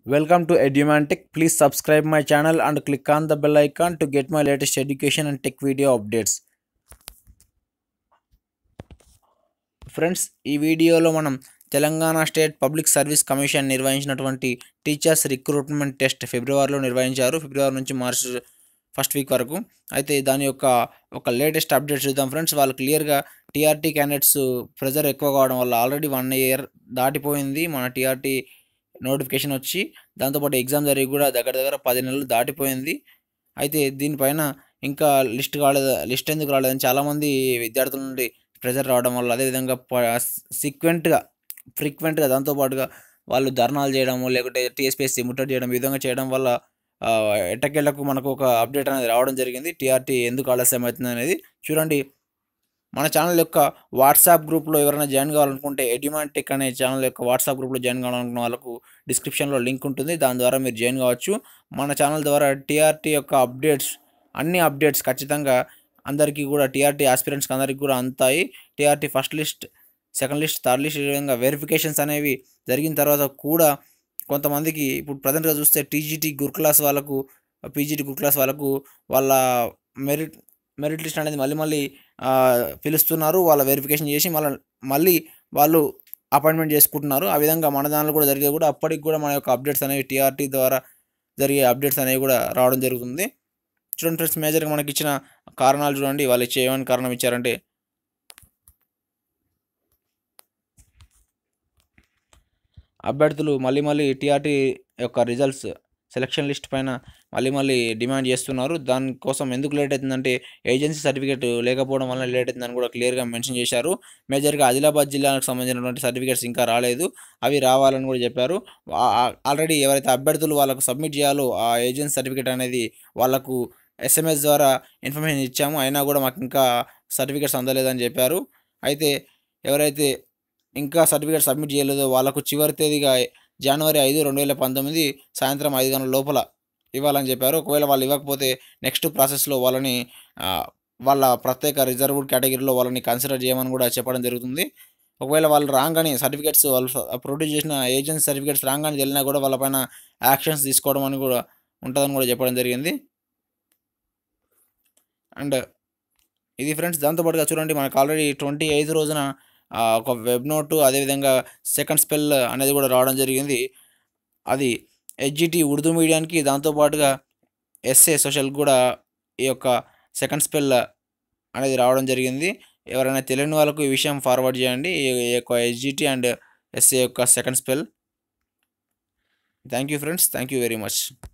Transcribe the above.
Welcome to Edumantic. Please subscribe my channel and click on the bell icon to get my latest education and tech video updates. Friends ఈ వీడియోలో మనం Telangana state public service commission నిర్వహించినటువంటి teachers recruitment test ఫిబ్రవరిలో నిర్వహించారు ఫిబ్రవరి నుంచి March first week వరకు అయితే దాని యొక్క ఒక లేటెస్ట్ అప్డేట్ చూద్దాం ఫ్రెండ్స్ వాళ్ళు క్లియర్గా టీఆర్టీ క్యాండిడేట్స్ ప్రెజర్ ఎక్కువ కావడం వల్ల ఆల్రెడీ వన్ ఇయర్ దాటిపోయింది మన టీఆర్టీ నోటిఫికేషన్ వచ్చి దాంతోపాటు ఎగ్జామ్ జరిగి కూడా దగ్గర దగ్గర పది నెలలు దాటిపోయింది అయితే దీనిపైన ఇంకా లిస్ట్ కాలేదు లిస్ట్ ఎందుకు రాలేదని చాలామంది విద్యార్థుల నుండి ప్రెజర్ రావడం వల్ల అదేవిధంగా సీక్వెంట్గా ఫ్రీక్వెంట్గా దాంతోపాటుగా వాళ్ళు ధర్నాలు చేయడము లేకుంటే టీఎస్పీఎస్సీ ముట్టడి చేయడం ఈ విధంగా చేయడం వల్ల ఆ, ఎట్టకేళ్లకు మనకు ఒక అప్డేట్ అనేది రావడం జరిగింది టీఆర్టీ ఎందుకు ఆలస్యం అవుతుంది అనేది చూడండి మన ఛానల్ యొక్క వాట్సాప్ గ్రూప్లో ఎవరైనా జాయిన్ కావాలనుకుంటే ఎడ్యుమాంటిక్ అనే ఛానల్ యొక్క వాట్సాప్ గ్రూప్లో జాయిన్ కావాలనుకున్న వాళ్ళకు డిస్క్రిప్షన్లో లింక్ ఉంటుంది దాని ద్వారా మీరు జాయిన్ కావచ్చు మన ఛానల్ ద్వారా టీఆర్టీ యొక్క అప్డేట్స్ అన్ని అప్డేట్స్ ఖచ్చితంగా అందరికీ కూడా టీఆర్టీ ఆస్పిరెంట్స్కి అందరికీ కూడా అందుతాయి TRT first list second list third list ఈ విధంగా వెరిఫికేషన్స్ అనేవి జరిగిన తర్వాత కూడా కొంతమందికి ఇప్పుడు ప్రజెంట్గా చూస్తే టీజీటీ గురుక్లాస్ వాళ్ళకు పీజీటీ గురుక్లాస్ వాళ్ళకు వాళ్ళ మెరిట్ మెరిట్ లిస్ట్ అనేది మళ్ళీ మళ్ళీ ఆ, పిలుస్తున్నారు వాళ్ళ వెరిఫికేషన్ చేసి మళ్ళీ మళ్ళీ వాళ్ళు అపాయింట్మెంట్ చేసుకుంటున్నారు ఆ విధంగా మన దానిలో కూడా జరిగే కూడా అప్పటికి కూడా మన యొక్క అప్డేట్స్ అనేవి టీఆర్టీ ద్వారా జరిగే అప్డేట్స్ అనేవి కూడా రావడం జరుగుతుంది చూడండి ఫ్రెండ్స్ మేజర్గా మనకి ఇచ్చిన కారణాలు చూడండి వాళ్ళు ఇచ్చే ఏమని కారణం ఇచ్చారంటే అభ్యర్థులు మళ్ళీ మళ్ళీ టీఆర్టీ యొక్క రిజల్ట్స్ సెలక్షన్ లిస్ట్ పైన మళ్ళీ మళ్ళీ డిమాండ్ చేస్తున్నారు దానికోసం ఎందుకు లేట్ అవుతుందంటే ఏజెన్సీ సర్టిఫికేట్ లేకపోవడం వల్ల లేట్ అవుతుందని కూడా క్లియర్గా మెన్షన్ చేశారు మేజర్గా ఆదిలాబాద్ జిల్లాకు సంబంధించినటువంటి సర్టిఫికేట్స్ ఇంకా రాలేదు అవి రావాలని కూడా చెప్పారు ఆల్రెడీ ఎవరైతే అభ్యర్థులు వాళ్ళకు సబ్మిట్ చేయాలో ఆ ఏజెన్సీ సర్టిఫికేట్ అనేది వాళ్ళకు ఎస్ఎంఎస్ ద్వారా ఇన్ఫర్మేషన్ ఇచ్చాము అయినా కూడా మాకు ఇంకా సర్టిఫికేట్స్ అందలేదని చెప్పారు అయితే ఎవరైతే ఇంకా సర్టిఫికేట్ సబ్మిట్ చేయలేదో వాళ్ళకు చివరి తేదీగా జనవరి ఐదు రెండు వేల పంతొమ్మిది సాయంత్రం ఐదు గంటల లోపల ఇవ్వాలని చెప్పారు ఒకవేళ వాళ్ళు ఇవ్వకపోతే నెక్స్ట్ ప్రాసెస్లో వాళ్ళని ఆ, వాళ్ళ ప్రత్యేక రిజర్వ్డ్ కేటగిరీలో వాళ్ళని కన్సిడర్ చేయమని కూడా చెప్పడం జరుగుతుంది ఒకవేళ వాళ్ళు రాగానే సర్టిఫికేట్స్ వాళ్ళు ప్రొడ్యూస్ చేసిన ఏజెన్సీ సర్టిఫికేట్స్ రాగానే వెళ్ళినా కూడా వాళ్ళపైన యాక్షన్స్ తీసుకోవడం అని కూడా ఉంటుందని కూడా చెప్పడం జరిగింది అండ్ ఇది ఫ్రెండ్స్ దాంతోపాటుగా చూడండి మనకు ఆల్రెడీ ట్వంటీ ఎయిత్ రోజున ఆ, ఒక వెబ్ నోటు అదేవిధంగా సెకండ్ స్పెల్ అనేది కూడా రావడం జరిగింది అది హెచ్జిటి ఉర్దూ మీడియానికి దాంతోపాటుగా ఎస్ఏ సోషల్ కూడా ఈ యొక్క సెకండ్ స్పెల్ అనేది రావడం జరిగింది ఎవరైనా తెలియని వాళ్ళకు ఈ విషయం ఫార్వర్డ్ చేయండి ఈ ఈ యొక్క హెచ్జిటి అండ్ ఎస్ఏ యొక్క second spell thank you friends thank you very much